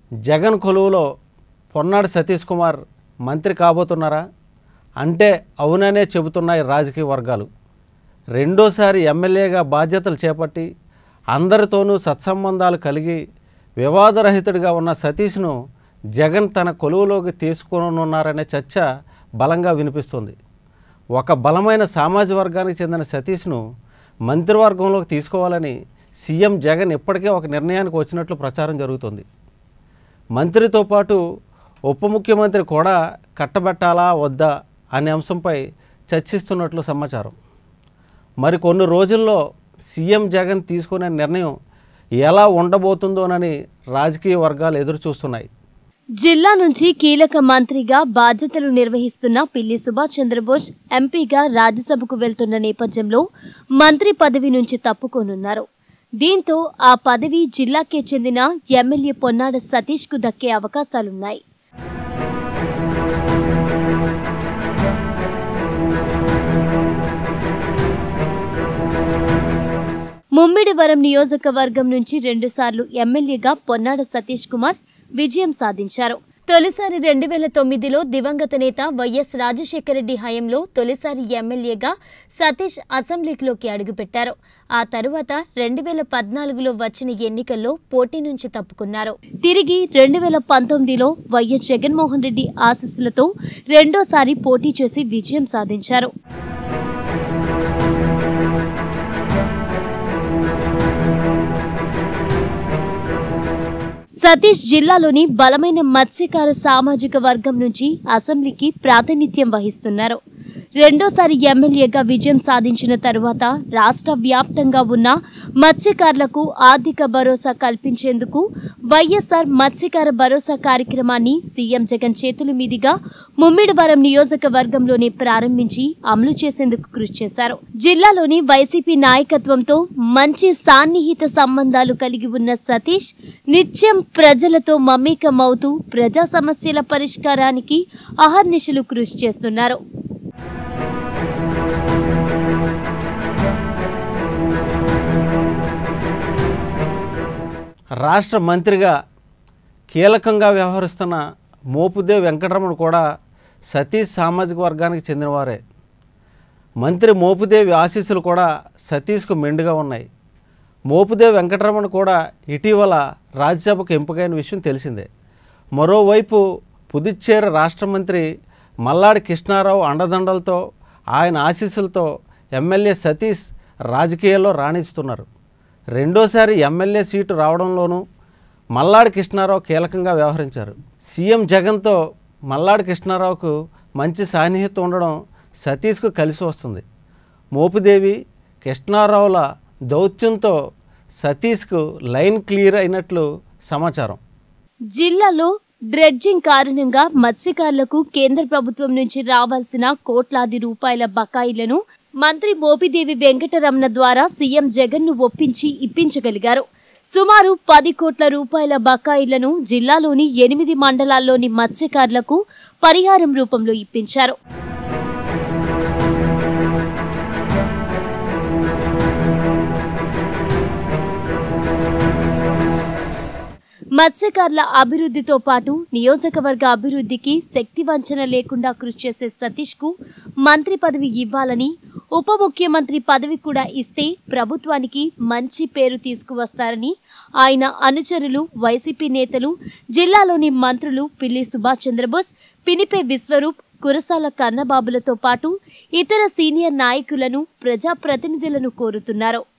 జగన్ కొలువులో పొన్నాడు సతీష్ కుమార్ మంత్రి కాబోతున్నారా అంటే అవుననే చెబుతున్నాయి రాజకీయ వర్గాలు రెండోసారి ఎమ్మెల్యేగా బాధ్యతలు చేపట్టి అందరితోనూ సత్సంబంధాలు కలిగి వివాదరహితుడిగా ఉన్న సతీష్ను జగన్ తన కొలువులోకి తీసుకోనున్నారనే చర్చ బలంగా వినిపిస్తుంది ఒక బలమైన సామాజిక వర్గానికి చెందిన సతీష్ను మంత్రివర్గంలోకి తీసుకోవాలని సీఎం జగన్ ఇప్పటికే ఒక నిర్ణయానికి వచ్చినట్లు ప్రచారం జరుగుతుంది మంత్రితో పాటు ఉప ముఖ్యమంత్రి కూడా కట్టబెట్టాలా వద్దా అనే అంశంపై చర్చిస్తున్నట్లు సమాచారం మరి కొన్ని రోజుల్లో సీఎం జగన్ తీసుకునే నిర్ణయం ఎలా ఉండబోతుందోనని రాజకీయ వర్గాలు ఎదురు చూస్తున్నాయి జిల్లా నుంచి కీలక మంత్రిగా బాధ్యతలు నిర్వహిస్తున్న పిల్లి సుభాష్ చంద్రబోస్ ఎంపీగా రాజ్యసభకు వెళ్తున్న నేపథ్యంలో మంత్రి పదవి నుంచి తప్పుకోనున్నారు దీంతో ఆ పదవి జిల్లాకే చెందిన ఎమ్మెల్యే పొన్నాడ సతీష్ కు దక్కే అవకాశాలున్నాయి ముమ్మిడివరం నియోజకవర్గం నుంచి రెండుసార్లు ఎమ్మెల్యేగా పొన్నాడ సతీష్ కుమార్ విజయం సాధించారు తొలిసారి రెండు వేల తొమ్మిదిలో దివంగత నేత వైఎస్ రాజశేఖర రెడ్డి హయాంలో తొలిసారి ఎమ్మెల్యేగా సతీష్ అసెంబ్లీలోకి అడుగుపెట్టారు ఆ తరువాత రెండు వేల పద్నాలుగులో వచ్చిన ఎన్నికల్లో పోటీ నుంచి తప్పుకున్నారు తిరిగి రెండు వేల పంతొమ్మిదిలో వైఎస్ జగన్మోహన్ రెడ్డి ఆశీస్సులతో రెండోసారి పోటీ చేసి విజయం సాధించారు సతీష్ జిల్లాలోని బలమైన మత్స్యకార సామాజిక వర్గం నుంచి అసెంబ్లీకి ప్రాతినిధ్యం వహిస్తున్నారు రెండోసారి ఎమ్మెల్యేగా విజయం సాధించిన తరువాత రాష్ట్ర వ్యాప్తంగా ఉన్న మత్స్యకారులకు ఆర్థిక భరోసా కల్పించేందుకు వైఎస్ఆర్ మత్స్యకార భరోసా కార్యక్రమాన్ని సీఎం జగన్ చేతుల మీదుగా ముమ్మిడివరం నియోజకవర్గంలోనే ప్రారంభించి అమలు చేసేందుకు కృషి చేశారు జిల్లాలోని వైసీపీ నాయకత్వంతో మంచి సాన్నిహిత సంబంధాలు కలిగి ఉన్న సతీష్ నిత్యం ప్రజలతో మమేకమవుతూ ప్రజా సమస్యల పరిష్కారానికి అహర్నిశలు కృషి చేస్తున్నారు రాష్ట్ర మంత్రిగా కీలకంగా వ్యవహరిస్తున్న మోపుదేవ్ వెంకటరమణ కూడా సతీష్ సామాజిక వర్గానికి చెందినవారే మంత్రి మోపుదేవి ఆశీస్సులు కూడా సతీష్కు మెండుగా ఉన్నాయి మోపుదేవి వెంకటరమణ కూడా ఇటీవల రాజ్యసభకు ఎంపికైన విషయం తెలిసిందే మరోవైపు పుదుచ్చేరి రాష్ట్ర మంత్రి మల్లాడి కృష్ణారావు అండదండలతో ఆయన ఆశీస్సులతో ఎమ్మెల్యే సతీష్ రాజకీయాల్లో రాణిస్తున్నారు రెండోసారి ఎమ్మెల్యే సీటు రావడంలోనూ మల్లాడి కృష్ణారావు కీలకంగా వ్యవహరించారు సీఎం జగన్తో మల్లాడి కృష్ణారావుకు మంచి సాన్నిహిత్యం ఉండడం సతీష్కు కలిసి వస్తుంది మోపుదేవి కృష్ణారావుల దౌత్యంతో సతీష్కు లైన్ క్లియర్ అయినట్లు సమాచారం జిల్లాలో డ్రెడ్జింగ్ కారణంగా మత్స్యకారులకు కేంద్ర ప్రభుత్వం నుంచి రావాల్సిన కోట్లాది రూపాయల బకాయిలను మంత్రి మోపిదేవి వెంకటరమణ ద్వారా సీఎం జగన్ ను ఒప్పించి ఇప్పించగలిగారు సుమారు పది కోట్ల రూపాయల బకాయిలను జిల్లాలోని ఎనిమిది మండలాల్లోని మత్స్యకారులకు పరిహారం రూపంలో ఇప్పించారు మత్స్యకారుల అభివృద్ధితో పాటు నియోజకవర్గ అభివృద్ధికి శక్తి వంచన లేకుండా కృషి చేసే సతీష్ కు మంత్రి పదవి ఇవ్వాలని ఉప ముఖ్యమంత్రి పదవి కూడా ఇస్తే ప్రభుత్వానికి మంచి పేరు తీసుకువస్తారని ఆయన అనుచరులు వైసీపీ నేతలు జిల్లాలోని మంత్రులు పిల్లి సుభాష్ చంద్రబోస్ పినిపే విశ్వరూప్ కురసాల కన్నబాబులతో పాటు ఇతర సీనియర్ నాయకులను ప్రజాప్రతినిధులను కోరుతున్నారు